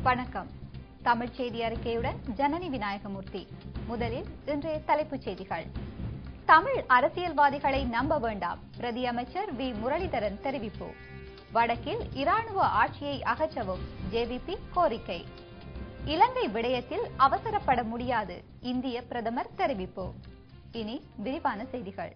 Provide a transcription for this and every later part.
வணக்கம் தமிழ் செய்தி அறிக்கையுடன் ஜனனி விநாயகமூர்த்தி முதலில் இன்றைய தலைப்புச் செய்திகள் தமிழ் அரசியல்வாதிகளை நம்ப வேண்டாம் பிரதி அமைச்சர் வி முரளிதரன் தெரிவிப்பு வடக்கில் இராணுவ ஆட்சியை அகற்றவும் ஜேவிபி கோரிக்கை இலங்கை விடயத்தில் அவசரப்பட முடியாது இந்திய பிரதமர் தெரிவிப்பு இனி விரிவான செய்திகள்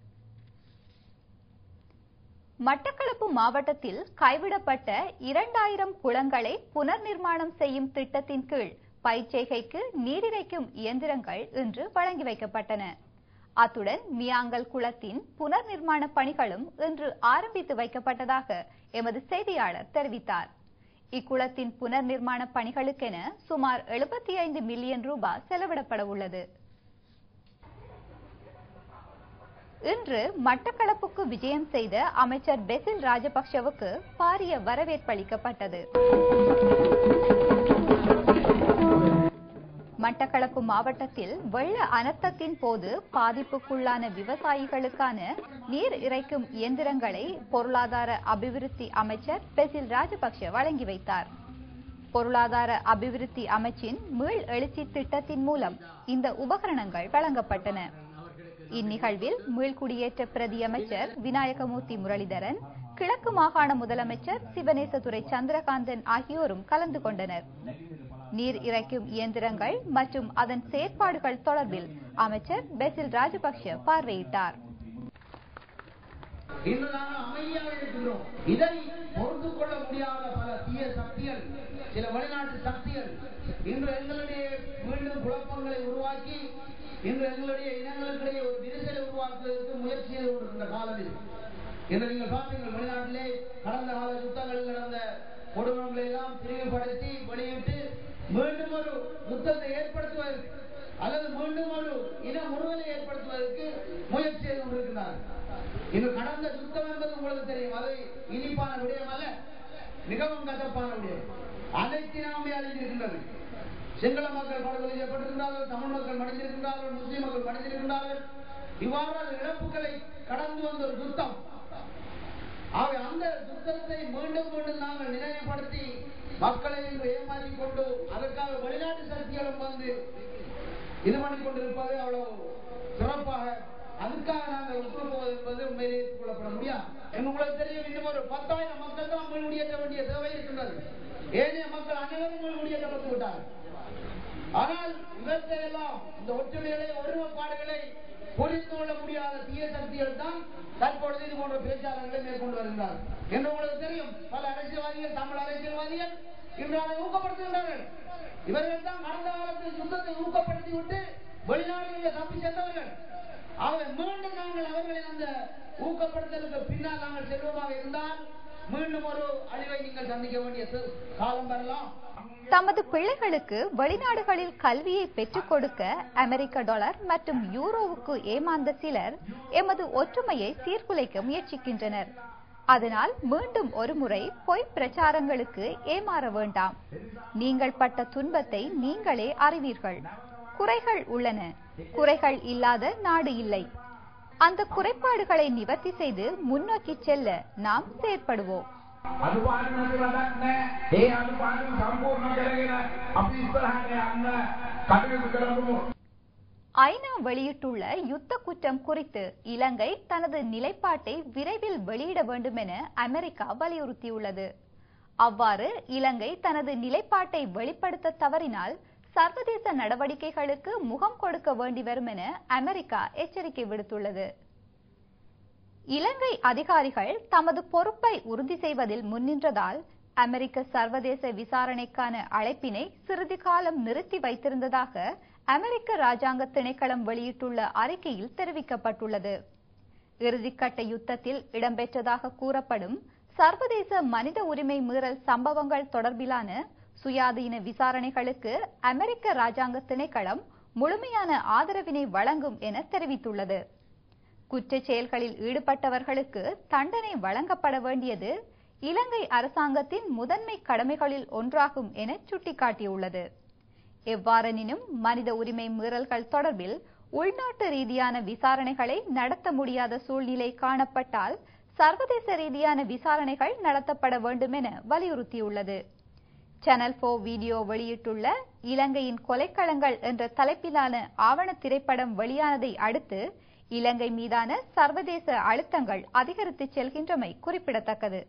மட்டக்களப்பு மாவட்டத்தில் கைவிடப்பட்ட இரண்டாயிரம் குளங்களை புனர் நிர்மாணம் செய்யும் திட்டத்தின் கீழ் பயிற்சிகைக்கு நீரிறைக்கும் இயந்திரங்கள் இன்று வழங்கி வைக்கப்பட்டன அத்துடன் மியாங்கல் குளத்தின் புனர் நிர்மாண பணிகளும் இன்று ஆரம்பித்து வைக்கப்பட்டதாக எமது செய்தியாளர் தெரிவித்தார் இக்குளத்தின் புனர் நிர்மாண பணிகளுக்கென சுமார் எழுபத்தி ஐந்து மில்லியன் ரூபாய் செலவிடப்பட உள்ளது இன்று மட்டக்களப்புக்கு விஜயம் செய்த அமைச்சர் பெசில் ராஜபக்ஷவுக்கு பாரிய வரவேற்பளிக்கப்பட்டது மட்டக்களப்பு மாவட்டத்தில் வெள்ள அனர்த்தத்தின் போது பாதிப்புக்குள்ளான விவசாயிகளுக்கான நீர் இறைக்கும் இயந்திரங்களை பொருளாதார அபிவிருத்தி அமைச்சர் பெசில் ராஜபக்ஷ வழங்கி வைத்தார் பொருளாதார அபிவிருத்தி அமைச்சின் மீள் எழுச்சி திட்டத்தின் மூலம் இந்த உபகரணங்கள் வழங்கப்பட்டன இந்நிகழ்வில் மீள்குடியேற்ற பிரதி அமைச்சர் விநாயகமூர்த்தி முரளிதரன் கிழக்கு மாகாண முதலமைச்சர் சிவனேசதுரை சந்திரகாந்தன் ஆகியோரும் கலந்து கொண்டனர் நீர் இறைக்கும் இயந்திரங்கள் மற்றும் அதன் செயற்பாடுகள் தொடர்பில் அமைச்சர் பெசில் ராஜபக்ஷ பார்வையிட்டார் இன்று நாங்கள் அமைதியாக இருக்கின்றோம் இதை பொறுத்து கொள்ள முடியாத பல தீய சக்திகள் சில வெளிநாட்டு சக்திகள் இன்று எங்களுடைய மீண்டும் குழப்பங்களை உருவாக்கி இன்று எங்களுடைய இனங்களுக்கிடையே ஒரு விரிசலை உருவாக்குவதற்கு முயற்சி செய்து கொண்டிருக்கின்ற காலம் இது இன்று நீங்கள் பார்த்தீர்கள் வெளிநாட்டிலே கடந்த கால யுத்தங்களில் நடந்த கொடுமங்களை எல்லாம் பிரிவுபடுத்தி வெளியிட்டு மீண்டும் ஒரு யுத்தத்தை ஏற்படுத்துவதற்கு அல்லது மீண்டும் ஒரு இன முறுவலை ஏற்படுத்துவதற்கு முயற்சி செய்து கொண்டிருக்கிறார்கள் இது கடந்த யுத்தம் என்பது உங்களுக்கு தெரியும் அது இனிப்பான விடயம் அல்ல மிகவும் கசப்பான விடயம் அனைத்தினாமே அழிந்திருக்கின்றது சிங்கள மக்கள் படுகொலை செய்யப்பட்டிருக்கிறார்கள் தமிழ் மக்கள் மடிந்திருக்கின்றார்கள் முஸ்லிம் மக்கள் மடிந்திருக்கின்றார்கள் இவ்வாறான இழப்புகளை கடந்து வந்த ஒரு யுத்தம் ஆகவே அந்த யுத்தத்தை மீண்டும் மீண்டும் நாங்கள் நினைவுபடுத்தி மக்களை இன்று ஏமாற்றிக் கொண்டு அதற்காக வெளிநாட்டு சக்திகளும் வந்து இது பண்ணி கொண்டிருப்பது அவ்வளவு சிறப்பாக அதுக்காக நாங்கள் ஒத்து போவது என்பது உண்மையிலே ஏற்றுக்கொள்ளப்பட முடியாது உங்களுக்கு தெரியும் இன்னும் ஒரு பத்தாயிரம் மக்கள் தான் மீள்குடியேற்ற வேண்டிய தேவை இருக்கின்றது ஏனைய மக்கள் அனைவரும் மீள்குடியேற்றப்பட்டு விட்டார்கள் ஆனால் இவற்றை எல்லாம் இந்த ஒற்றுமைகளை ஒருமைப்பாடுகளை புரிந்து கொள்ள முடியாத தீய சக்திகள் தான் தற்பொழுது இது போன்ற பேச்சாளர்களை மேற்கொண்டு வருகிறார் என்று உங்களுக்கு தெரியும் பல அரசியல்வாதிகள் தமிழ் அரசியல்வாதிகள் இன்று அதை ஊக்கப்படுத்துகின்றார்கள் இவர்கள் தான் கடந்த காலத்தில் யுத்தத்தை ஊக்கப்படுத்தி விட்டு வெளிநாடுகளில் தப்பி சென்றவர்கள் ஆகவே மீண்டும் நாங்கள் அவர்களின் அந்த ஊக்கப்படுத்தலுக்கு பின்னால் நாங்கள் செல்வமாக இருந்தால் மீண்டும் ஒரு அழிவை நீங்கள் சந்திக்க வேண்டிய காலம் வரலாம் தமது பிள்ளைகளுக்கு வெளிநாடுகளில் கல்வியை பெற்றுக் கொடுக்க அமெரிக்க டாலர் மற்றும் யூரோவுக்கு ஏமாந்த சிலர் எமது ஒற்றுமையை சீர்குலைக்க முயற்சிக்கின்றனர் அதனால் மீண்டும் ஒருமுறை பொய் பிரச்சாரங்களுக்கு ஏமாற வேண்டாம் நீங்கள் பட்ட துன்பத்தை நீங்களே அறிவீர்கள் குறைகள் உள்ளன குறைகள் இல்லாத நாடு இல்லை அந்த குறைபாடுகளை நிவர்த்தி செய்து முன்னோக்கி செல்ல நாம் செயற்படுவோம் අඩුපාඩු නැති වැඩක් නෑ. ඒ අඩුපාඩු සම්පූර්ණ කරගෙන අපි ඉස්සරහට යන්න කටයුතු කරමු. ஐநா வெளியிட்டுள்ள யுத்த குற்றம் குறித்து இலங்கை தனது நிலைப்பாட்டை விரைவில் வெளியிட வேண்டும் என அமெரிக்கா வலியுறுத்தியுள்ளது அவ்வாறு இலங்கை தனது நிலைப்பாட்டை வெளிப்படுத்த தவறினால் சர்வதேச நடவடிக்கைகளுக்கு முகம் கொடுக்க வேண்டி வரும் என அமெரிக்கா எச்சரிக்கை விடுத்துள்ளது இலங்கை அதிகாரிகள் தமது பொறுப்பை உறுதி செய்வதில் முன்னின்றதால் அமெரிக்க சர்வதேச விசாரணைக்கான அழைப்பினை சிறிது காலம் நிறுத்தி வைத்திருந்ததாக அமெரிக்க ராஜாங்க திணைக்களம் வெளியிட்டுள்ள அறிக்கையில் தெரிவிக்கப்பட்டுள்ளது இறுதிக்கட்ட யுத்தத்தில் இடம்பெற்றதாக கூறப்படும் சர்வதேச மனித உரிமை மீறல் சம்பவங்கள் தொடர்பிலான சுயாதீன விசாரணைகளுக்கு அமெரிக்க ராஜாங்க திணைக்களம் முழுமையான ஆதரவினை வழங்கும் என தெரிவித்துள்ளது குற்றச் செயல்களில் ஈடுபட்டவர்களுக்கு தண்டனை வழங்கப்பட வேண்டியது இலங்கை அரசாங்கத்தின் முதன்மை கடமைகளில் ஒன்றாகும் என சுட்டிக்காட்டியுள்ளது எவ்வாறெனினும் மனித உரிமை மீறல்கள் தொடர்பில் உள்நாட்டு ரீதியான விசாரணைகளை நடத்த முடியாத சூழ்நிலை காணப்பட்டால் சர்வதேச ரீதியான விசாரணைகள் நடத்தப்பட வேண்டும் என வலியுறுத்தியுள்ளது சேனல் போ வீடியோ வெளியிட்டுள்ள இலங்கையின் கொலைக்களங்கள் என்ற தலைப்பிலான ஆவண திரைப்படம் வெளியானதை அடுத்து இலங்கை மீதான சர்வதேச அழுத்தங்கள் அதிகரித்து செல்கின்றமை குறிப்பிடத்தக்கது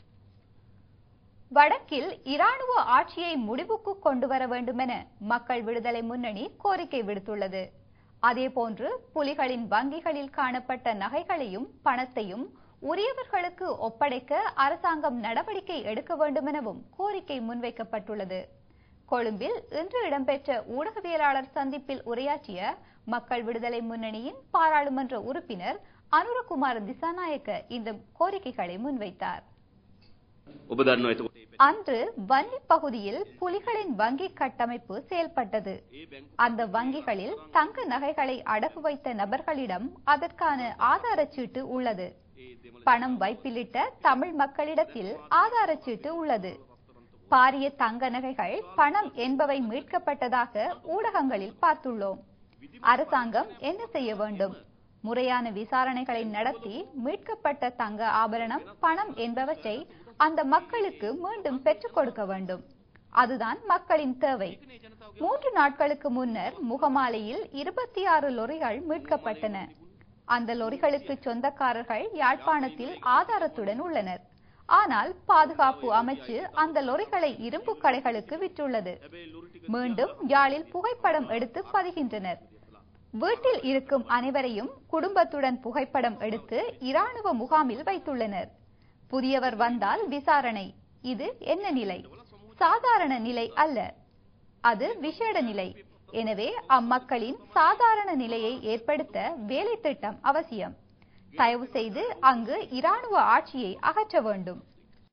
வடக்கில் இராணுவ ஆட்சியை முடிவுக்கு கொண்டு வர வேண்டுமென மக்கள் விடுதலை முன்னணி கோரிக்கை விடுத்துள்ளது அதேபோன்று புலிகளின் வங்கிகளில் காணப்பட்ட நகைகளையும் பணத்தையும் உரியவர்களுக்கு ஒப்படைக்க அரசாங்கம் நடவடிக்கை எடுக்க வேண்டுமெனவும் கோரிக்கை முன்வைக்கப்பட்டுள்ளது கொழும்பில் இன்று இடம்பெற்ற ஊடகவியலாளர் சந்திப்பில் உரையாற்றிய மக்கள் விடுதலை முன்னணியின் பாராளுமன்ற உறுப்பினர் அனுரகுமார் திசாநாயக்க இந்த கோரிக்கைகளை முன்வைத்தார் ඔබ දන්නවා එතකොට அன்று வன்னி பகுதியில் புலிகளின் வங்கி கட்டமைப்பு செயல்பட்டது அந்த வங்கிகளில் தங்க நகைகளை அடகு வைத்த நபர்களிடம் அதற்கான ஆதாரச் சீட்டு உள்ளது பணம் வைப்பிலிட்ட தமிழ் மக்களிடத்தில் ஆதாரச் சீட்டு உள்ளது பாரிய தங்க நகைகள் பணம் என்பவை மீட்கப்பட்டதாக ஊடகங்களில் பார்த்துள்ளோம் அரசாங்கம் என்ன செய்ய வேண்டும் முறையான விசாரணைகளை நடத்தி மீட்கப்பட்ட தங்க ஆபரணம் பணம் என்பவற்றை அந்த மக்களுக்கு மீண்டும் பெற்றுக் கொடுக்க வேண்டும் அதுதான் மக்களின் தேவை மூன்று நாட்களுக்கு முன்னர் முகமாலையில் இருபத்தி ஆறு லொரிகள் மீட்கப்பட்டன அந்த லொரிகளுக்கு சொந்தக்காரர்கள் யாழ்ப்பாணத்தில் ஆதாரத்துடன் உள்ளனர் ஆனால் பாதுகாப்பு அமைச்சு அந்த லொரிகளை இரும்பு கடைகளுக்கு விற்றுள்ளது மீண்டும் யாழில் புகைப்படம் எடுத்து பதிகின்றனர் வீட்டில் இருக்கும் அனைவரையும் குடும்பத்துடன் புகைப்படம் எடுத்து இராணுவ முகாமில் வைத்துள்ளனர் புதியவர் வந்தால் விசாரணை இது என்ன நிலை சாதாரண நிலை அல்ல அது விசேட நிலை எனவே அம்மக்களின் சாதாரண நிலையை ஏற்படுத்த வேலை திட்டம் அவசியம் தயவு செய்து அங்கு இராணுவ ஆட்சியை அகற்ற வேண்டும்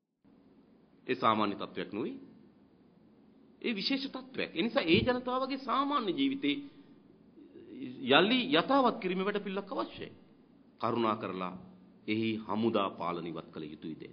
ඒ සාමාන්‍ය තත්ත්වයක් නෙවෙයි. ඒ විශේෂ තත්ත්වයක්. ඒ නිසා ඒ ජනතාවගේ සාමාන්‍ය ජීවිතේ යලි යථාවත් කිරීමේ වැඩපිළිවෙලක් අවශ්‍යයි. කරුණා කරලා එහි හමුදා පාලන ඉවත් කළ යුතුයි දැන්.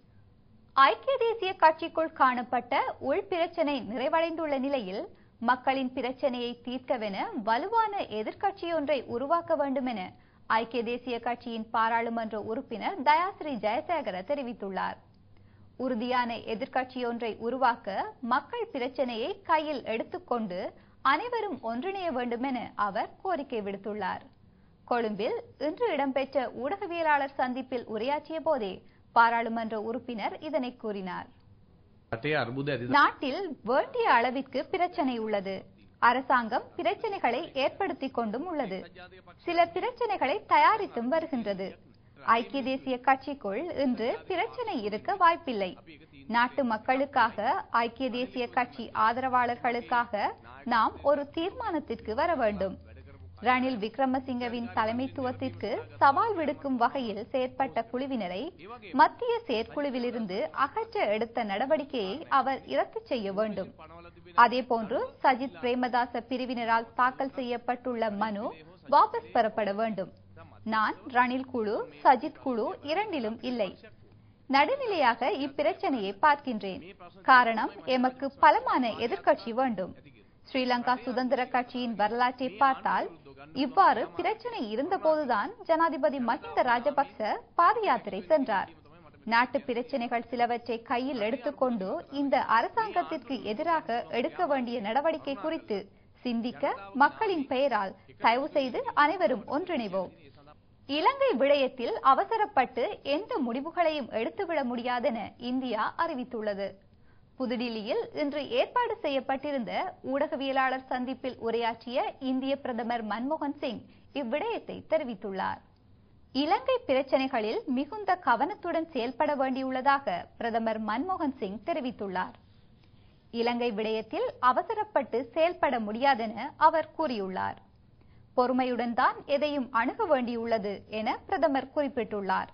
ஐக்கிய தேசிய கட்சிக்குள் காணப்பட்ட உள் பிரச்சனை நிறைவடைந்துள்ள நிலையில் மக்களின் பிரச்சனையை தீர்க்கவென வலுவான எதிர்க்கட்சியொன்றை உருவாக்க வேண்டும் என ஐக்கிய தேசிய கட்சியின் பாராளுமன்ற உறுப்பினர் தயாஸ்ரீ ஜெயசேகர தெரிவித்துள்ளார் உறுதியான எதிர்க்கட்சியொன்றை உருவாக்க மக்கள் பிரச்சனையை கையில் எடுத்துக்கொண்டு அனைவரும் ஒன்றிணைய வேண்டும் என அவர் கோரிக்கை விடுத்துள்ளார் கொழும்பில் இன்று இடம்பெற்ற ஊடகவியலாளர் சந்திப்பில் உரையாற்றிய போதே பாராளுமன்ற உறுப்பினர் இதனை கூறினார் රටේ අර්බුද ඇති நாட்டில் வேண்டிய அளவிற்கு பிரச்சனை உள்ளது அரசாங்கம் பிரச்சனைகளை ஏற்படுத்திக் கொண்டும் உள்ளது சில பிரச்சனைகளை தயாரித்தும் வருகின்றது ஐக்கிய தேசிய கட்சிக்குள் இன்று பிரச்சனை இருக்க வாய்ப்பில்லை நாட்டு மக்களுக்காக ஐக்கிய தேசிய கட்சி ஆதரவாளர்களுக்காக நாம் ஒரு தீர்மானத்திற்கு வர வேண்டும் ரணில் விக்ரமசிங்கவின் தலைமைத்துவத்திற்கு சவால் விடுக்கும் வகையில் செயற்பட்ட குழுவினரை மத்திய செயற்குழுவிலிருந்து அகற்ற எடுத்த நடவடிக்கையை அவர் இரத்து செய்ய வேண்டும் அதேபோன்று சஜித் பிரேமதாச பிரிவினரால் தாக்கல் செய்யப்பட்டுள்ள மனு வாபஸ் பெறப்பட வேண்டும் நான் ரணில் குழு சஜித் குழு இரண்டிலும் இல்லை நடுநிலையாக இப்பிரச்சனையை பார்க்கின்றேன் காரணம் எமக்கு பலமான எதிர்க்கட்சி வேண்டும் ஸ்ரீலங்கா சுதந்திர கட்சியின் வரலாற்றை பார்த்தால் இவ்வாறு பிரச்சனை இருந்தபோதுதான் ஜனாதிபதி மஹிந்த ராஜபக்ச பாத யாத்திரை சென்றார் நாட்டு பிரச்சனைகள் சிலவற்றை கையில் எடுத்துக்கொண்டு இந்த அரசாங்கத்திற்கு எதிராக எடுக்க வேண்டிய நடவடிக்கை குறித்து சிந்திக்க மக்களின் பெயரால் தயவு செய்து அனைவரும் ஒன்றிணைவோம் இலங்கை விடயத்தில் அவசரப்பட்டு எந்த முடிவுகளையும் எடுத்துவிட முடியாதென இந்தியா அறிவித்துள்ளது புதுடில்லியில் இன்று ஏற்பாடு செய்யப்பட்டிருந்த ஊடகவியலாளர் சந்திப்பில் உரையாற்றிய இந்திய பிரதமர் மன்மோகன் சிங் இவ்விடயத்தை தெரிவித்துள்ளார் இலங்கை பிரச்சனைகளில் மிகுந்த கவனத்துடன் செயல்பட வேண்டியுள்ளதாக பிரதமர் மன்மோகன் சிங் தெரிவித்துள்ளார் இலங்கை விடயத்தில் அவசரப்பட்டு செயல்பட முடியாதென அவர் கூறியுள்ளார் பொறுமையுடன் தான் எதையும் அணுக வேண்டியுள்ளது என பிரதமர் குறிப்பிட்டுள்ளார்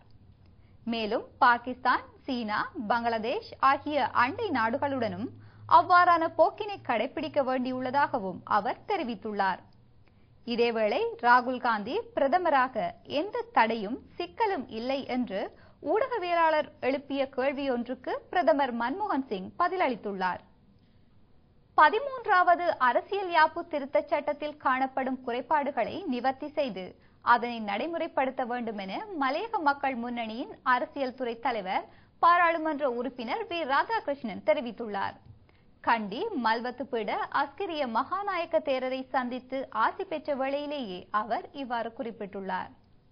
மேலும் பாகிஸ்தான் சீனா பங்களாதேஷ் ஆகிய அண்டை நாடுகளுடனும் அவ்வாறான போக்கினை கடைபிடிக்க வேண்டியுள்ளதாகவும் அவர் தெரிவித்துள்ளார் இதேவேளை ராகுல் காந்தி பிரதமராக எந்த தடையும் சிக்கலும் இல்லை என்று ஊடகவியலாளர் எழுப்பிய கேள்வியொன்றுக்கு பிரதமர் மன்மோகன் சிங் பதிலளித்துள்ளார் பதிமூன்றாவது அரசியல் யாப்பு திருத்தச் சட்டத்தில் காணப்படும் குறைபாடுகளை நிவர்த்தி செய்து அதனை நடைமுறைப்படுத்த வேண்டும் என மலையக மக்கள் முன்னணியின் அரசியல் துறை தலைவர் பாராளுமன்ற உறுப்பினர் வி ராதாகிருஷ்ணன் தெரிவித்துள்ளார் கண்டி மல்வத்துப்பிட அஸ்கிரிய மகாநாயக்க தேரரை சந்தித்து ஆசி பெற்ற வேளையிலேயே அவர் இவ்வாறு குறிப்பிட்டுள்ளார்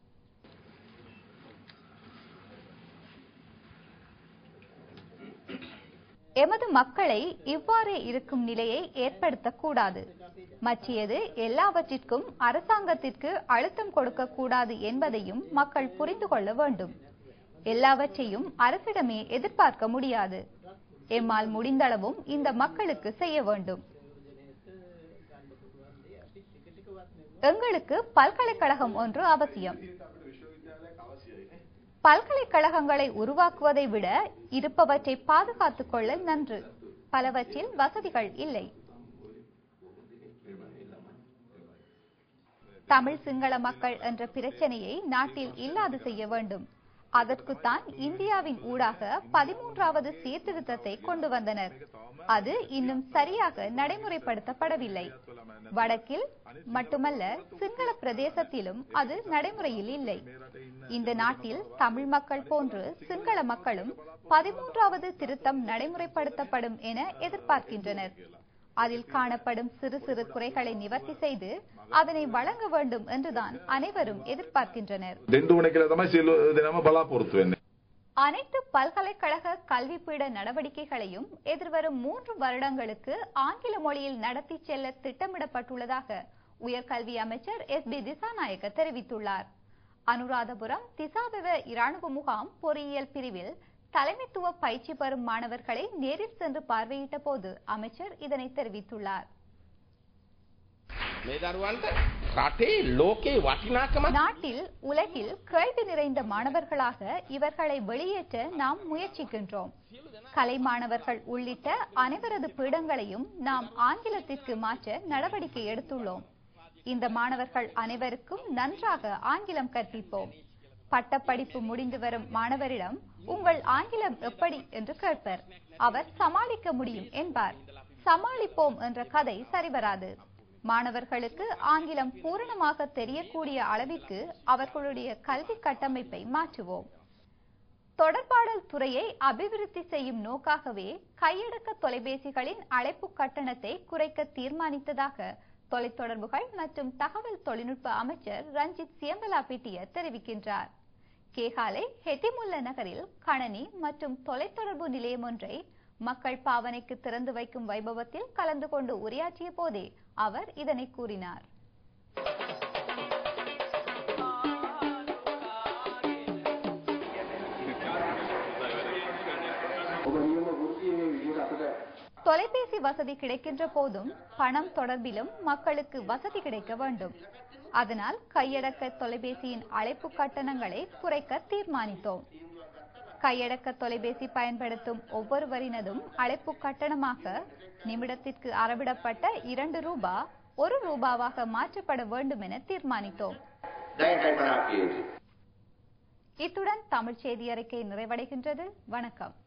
எமது மக்களை இவ்வாறே இருக்கும் நிலையை ஏற்படுத்தக்கூடாது மற்றியது எல்லாவற்றிற்கும் அரசாங்கத்திற்கு அழுத்தம் கொடுக்க கூடாது என்பதையும் மக்கள் புரிந்து கொள்ள வேண்டும் எல்லாவற்றையும் அரசிடமே எதிர்பார்க்க முடியாது எம்மால் முடிந்தளவும் இந்த மக்களுக்கு செய்ய வேண்டும் எங்களுக்கு பல்கலைக்கழகம் ஒன்று அவசியம் பல்கலைக்கழகங்களை உருவாக்குவதை விட இருப்பவற்றை பாதுகாத்துக் கொள்ள நன்று பலவற்றில் வசதிகள் இல்லை தமிழ் சிங்கள மக்கள் என்ற பிரச்சனையை நாட்டில் இல்லாது செய்ய வேண்டும் அதற்குத்தான் இந்தியாவின் ஊடாக பதிமூன்றாவது சீர்திருத்தத்தை கொண்டு வந்தனர் அது இன்னும் சரியாக நடைமுறைப்படுத்தப்படவில்லை வடக்கில் மட்டுமல்ல சிங்கள பிரதேசத்திலும் அது நடைமுறையில் இல்லை இந்த நாட்டில் தமிழ் மக்கள் போன்று சிங்கள மக்களும் பதிமூன்றாவது திருத்தம் நடைமுறைப்படுத்தப்படும் என எதிர்பார்க்கின்றனர் அதில் காணப்படும் சிறு சிறு குறைகளை நிவர்த்தி செய்து அதனை வழங்க வேண்டும் என்றுதான் அனைவரும் எதிர்பார்க்கின்றனர் දෙන්න ඕන කියලා තමයි සියලු දෙනාම බලාපොරොත්තු වෙන්නේ. அனைத்து பல்கலைக்கழக கல்விப்பீட நடவடிக்கைகளையும் எதிர்வரும் மூன்று வருடங்களுக்கு ஆங்கில மொழியில் நடத்தி செல்ல திட்டமிடப்பட்டுள்ளதாக உயர்கல்வி அமைச்சர் எஸ் பி திசாநாயக்க தெரிவித்துள்ளார் அனுராதபுரம் திசாபெவ இராணுவ முகாம் பொறியியல் பிரிவில் தலைமைத்துவ பயிற்சி பெறும் மாணவர்களை நேரில் சென்று பார்வையிட்ட போது அமைச்சர் இதனை தெரிவித்துள்ளார் මේ දරුවන්ට රටේ ලෝකේ වටිනාකම நாட்டில் உலகில் கேள்வி நிறைந்த மாணவர்களாக இவர்களை வெளியேற்ற நாம் முயற்சிக்கின்றோம் கலை மாணவர்கள் உள்ளிட்ட அனைவரது பீடங்களையும் நாம் ஆங்கிலத்திற்கு மாற்ற நடவடிக்கை எடுத்துள்ளோம் இந்த மாணவர்கள் அனைவருக்கும் நன்றாக ஆங்கிலம் கற்பிப்போம் பட்டப்படிப்பு முடிந்து வரும் மாணவரிடம் உங்கள் ஆங்கிலம் எப்படி என்று கேட்பர் அவர் சமாளிக்க முடியும் என்பார் சமாளிப்போம் என்ற கதை சரிவராது மாணவர்களுக்கு ஆங்கிலம் பூரணமாக தெரியக்கூடிய அளவிற்கு அவர்களுடைய கல்வி கட்டமைப்பை மாற்றுவோம் தொடர்பாடல் துறையை அபிவிருத்தி செய்யும் நோக்காகவே கையடக்க தொலைபேசிகளின் அழைப்பு கட்டணத்தை குறைக்க தீர்மானித்ததாக தொலைத்தொடர்புகள் மற்றும் தகவல் தொழில்நுட்ப அமைச்சர் ரஞ்சித் சியம்பலாபிட்டிய தெரிவிக்கின்றார் கேகாலை ஹெட்டிமுல்ல நகரில் கணனி மற்றும் தொலைத்தொடர்பு நிலையம் ஒன்றை மக்கள் பாவனைக்கு திறந்து வைக்கும் வைபவத்தில் கலந்து கொண்டு உரையாற்றிய போதே அவர் இதனை கூறினார் தொலைபேசி வசதி கிடைக்கின்ற போதும் பணம் தொடர்பிலும் மக்களுக்கு வசதி கிடைக்க வேண்டும் அதனால் கையடக்க தொலைபேசியின் அழைப்பு கட்டணங்களை குறைக்க தீர்மானித்தோம் கையடக்க தொலைபேசி பயன்படுத்தும் ஒவ்வொருவரினதும் அழைப்பு கட்டணமாக நிமிடத்திற்கு அறவிடப்பட்ட இரண்டு ரூபா ஒரு ரூபாவாக மாற்றப்பட வேண்டும் என தீர்மானித்தோம் இத்துடன் தமிழ் செய்தி அறிக்கை நிறைவடைகின்றது வணக்கம்